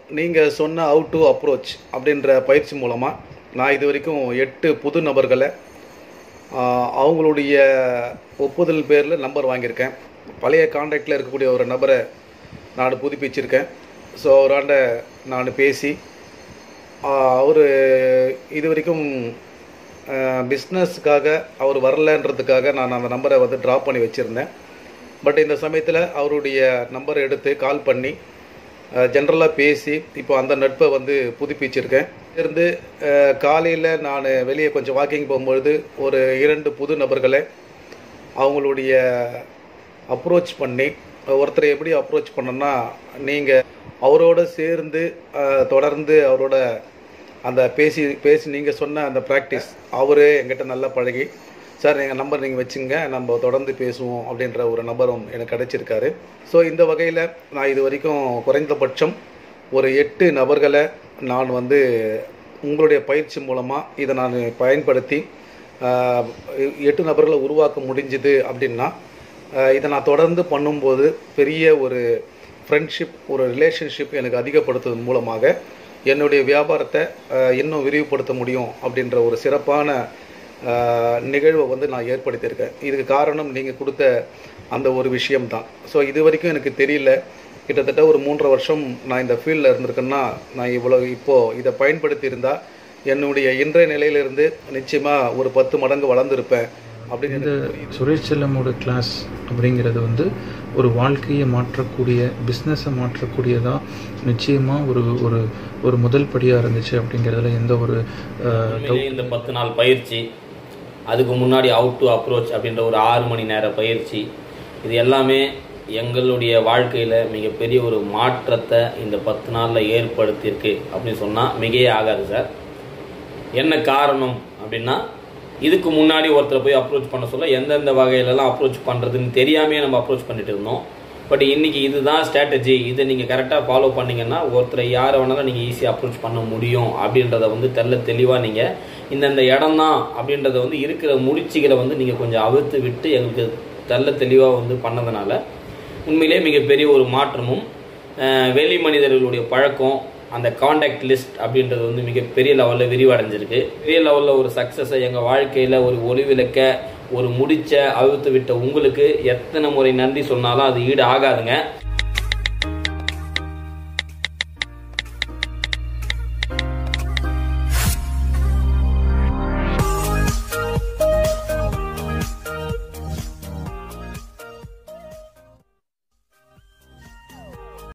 நீங்கள் சொன்ன how to approach அப்படின்ற பயிற்சி மூலமாக நான் இது வரைக்கும் எட்டு புது நபர்களை ஆஹ், அவங்களுடைய ஒப்புதல் பேரில் நம்பர் வாங்கியிருக்கேன் பழைய காண்டாக்டில் இருக்கக்கூடிய ஒரு நபரை நான் புதுப்பிச்சிருக்கேன் ஸோ அவராண்ட நான் பேசி அவர் இது வரைக்கும் பிஸ்னஸ்க்காக அவர் வரலன்றதுக்காக நான் அந்த நம்பரை வந்து ட்ராப் பண்ணி வச்சுருந்தேன் பட் இந்த சமயத்தில் அவருடைய நம்பரை எடுத்து கால் பண்ணி ஜென்ரலாக பேசி இப்போ அந்த நட்பை வந்து புதுப்பிச்சிருக்கேன் இருந்து காலையில் நான் வெளியே கொஞ்சம் வாக்கிங் போகும்பொழுது ஒரு இரண்டு புது நபர்களை அவங்களுடைய அப்ரோச் பண்ணி ஒருத்தரை எப்படி அப்ரோச் பண்ணோன்னா நீங்கள் அவரோட சேர்ந்து அஹ், தொடர்ந்து அவரோட அந்த பேசி பேசி நீங்கள் சொன்ன அந்த ப்ராக்டிஸ் அவரே எங்கிட்ட நல்லா பழகி சார் எங்கள் நம்பர் நீங்கள் வச்சுங்க நம்ம தொடர்ந்து பேசுவோம் அப்படின்ற ஒரு நபரும் எனக்கு கிடைச்சிருக்காரு ஸோ இந்த வகையில் நான் இது வரைக்கும் குறைந்தபட்சம் ஒரு எட்டு நபர்களை நான் வந்து உங்களுடைய பயிற்சி மூலமாக இதை நான் பயன்படுத்தி ஆஹ், எட்டு நபர்களை உருவாக்க முடிஞ்சுது அப்படின்னா ஆஹ், இதை நான் தொடர்ந்து பண்ணும்போது பெரிய ஒரு ஃப்ரெண்ட்ஷிப் ஒரு ரிலேஷன்ஷிப் எனக்கு அதிகப்படுத்துவதன் மூலமாக என்னுடைய வியாபாரத்தை ஆஹ், இன்னும் விரிவுபடுத்த முடியும் அப்படின்ற ஒரு சிறப்பான ஆஹ், நிகழ்வை வந்து நான் ஏற்படுத்தியிருக்கேன் இதுக்கு காரணம் நீங்கள் கொடுத்த அந்த ஒரு விஷயம்தான் ஸோ இது வரைக்கும் எனக்கு தெரியல கிட்டத்தட்ட ஒரு மூன்றரை வருஷம் நான் இந்த ஃபீல்டில் இருந்திருக்கேன்னா நான் இவ்வளோ இப்போது இதை பயன்படுத்தி இருந்தால் என்னுடைய இன்றைய நிலையிலிருந்து நிச்சயமாக ஒரு பத்து மடங்கு வளர்ந்துருப்பேன் அப்படின்னு இந்த எனக்கு புரியுது. சுரேஷ் செல்லமோட கிளாஸ் அப்படிங்கிறது வந்து ஒரு வாழ்க்கையை மாற்றக்கூடிய பிஸ்னஸை மாற்றக்கூடியதாக நிச்சயமாக ஒரு ஒரு ஒரு முதல் படியாக இருந்துச்சு அப்படிங்கிறதுல எந்த ஒரு அஹ், உண்மையிலேயே இந்த பத்து நாள் பயிற்சி அதுக்கு முன்னாடி அவுட் டு அப்ரோச் அப்படின்ற ஒரு ஆறு மணி நேர பயிற்சி இது எல்லாமே எங்களுடைய வாழ்க்கையில் மிகப்பெரிய ஒரு மாற்றத்தை இந்த பத்து நாளில் ஏற்படுத்தியிருக்கு அப்படின்னு சொன்னால் மிகையே ஆகாது சார் என்ன காரணம் அப்படின்னா இதுக்கு முன்னாடி ஒருத்தரை போய் அப்ரோச் பண்ண சொல்ல எந்தெந்த வகையிலலாம் அப்ரோச் பண்ணுறதுன்னு தெரியாமையே நம்ம அப்ரோச் பண்ணிட்டு இருந்தோம் பட் இன்னைக்கு இதுதான் ஸ்ட்ராட்டஜி இதை நீங்கள் கரெக்டாக ஃபாலோ பண்ணீங்கன்னா ஒருத்தரை யாரை வேணாலும் நீங்கள் ஈஸியாக அப்ரோச் பண்ண முடியும் அப்படின்றத வந்து தெல்ல தெளிவாக நீங்கள் இந்தந்த இடம் தான் அப்படின்றத வந்து இருக்கிற முடிச்சுகளை வந்து நீங்கள் கொஞ்சம் அவிழ்த்து விட்டு எங்களுக்கு தெல்ல தெளிவாக வந்து பண்ணதுனால உண்மையிலே மிகப்பெரிய ஒரு மாற்றமும் அஹ், வெளி மனிதர்களுடைய பழக்கம் அந்த காண்டாக்ட் லிஸ்ட் அப்படின்றது வந்து மிகப்பெரிய லெவலில் விரிவடைஞ்சிருக்கு பெரிய லெவலில் ஒரு சக்ஸஸை எங்கள் வாழ்க்கையில் ஒரு ஒளிவிளக்க ஒரு முடிச்ச அவிழ்த்து விட்ட உங்களுக்கு எத்தனை முறை நன்றி சொன்னாலும் அது ஈடு ஆகாதுங்க